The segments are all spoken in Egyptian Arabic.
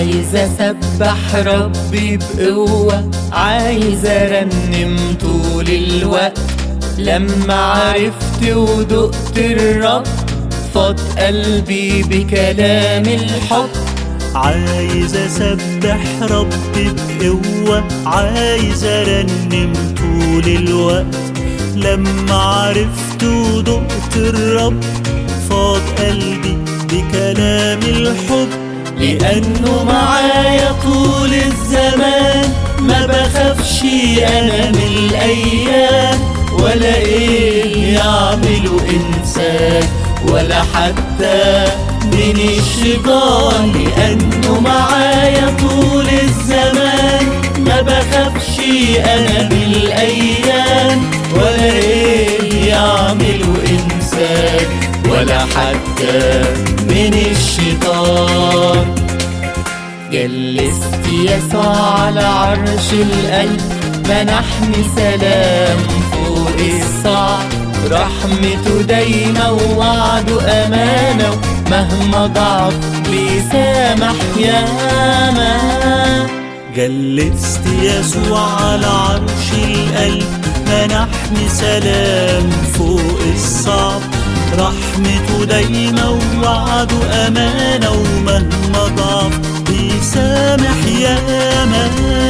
عايز اسبح ربي بقوة عايز ارنم طول الوقت لما عرفت ودقت الرب فاض قلبي بكلام الحب عايز اسبح ربي بقوة عايز ارنم طول الوقت لما عرفت ودقت الرب فاض قلبي بكلام الحب لأنه معايا طول الزمان ما بخافش أنا من الأيام ولا إيه يعمله إنسان ولا حتى من الشيطان لأنه معايا طول الزمان ما بخافش أنا من الأيام ولا إيه يعمله إنسان ولا حتى من الشيطان جلست يسوع على عرش القلب منحني سلام فوق الصعب رحمته دايما ووعده أمانة مهما ضعف بيسامح ياما جلست يسوع على عرش القلب منحني سلام فوق الصعب رحمته دايما ووعده أمانة ومهما ضعف بيسامح ياما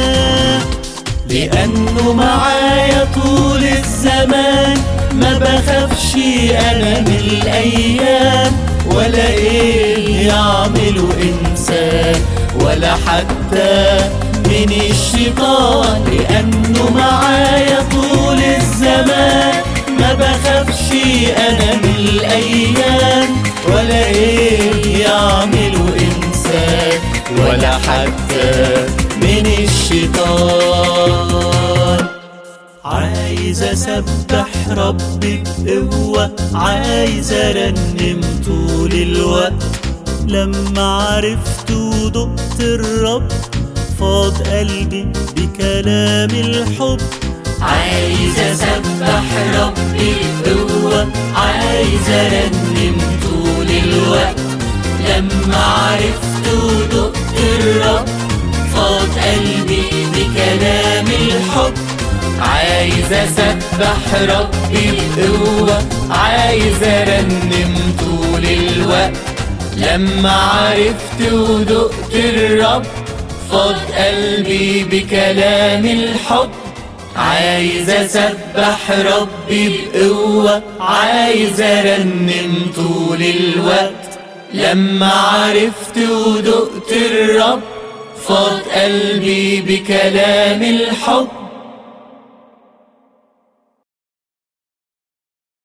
لأنه معايا طول الزمان ما بخافش أنا من الأيام ولا إيه يعمله إنسان ولا حتى من الشيطان لأنه معايا طول الزمان ما بخافش أنا من الأيام ولا إيه يعمله إنسان ولا حتى من الشيطان عايز اسبح ربي بقوة عايز ارنم طول الوقت لما عرفت ودقت الرب فاض قلبي بكلام الحب عايز اسبح ربي بقوة عايز ارنم طول الوقت لما عرفت ودقت الرب فاض قلبي بكلام الحب عايز اسبح ربي بقوة عايز ارنم طول الوقت لما عرفت ودقت الرب فاض قلبي بكلام الحب عايز اسبح ربي بقوة عايز ارنم طول الوقت لما عرفت ودقت الرب فاض قلبي بكلام الحب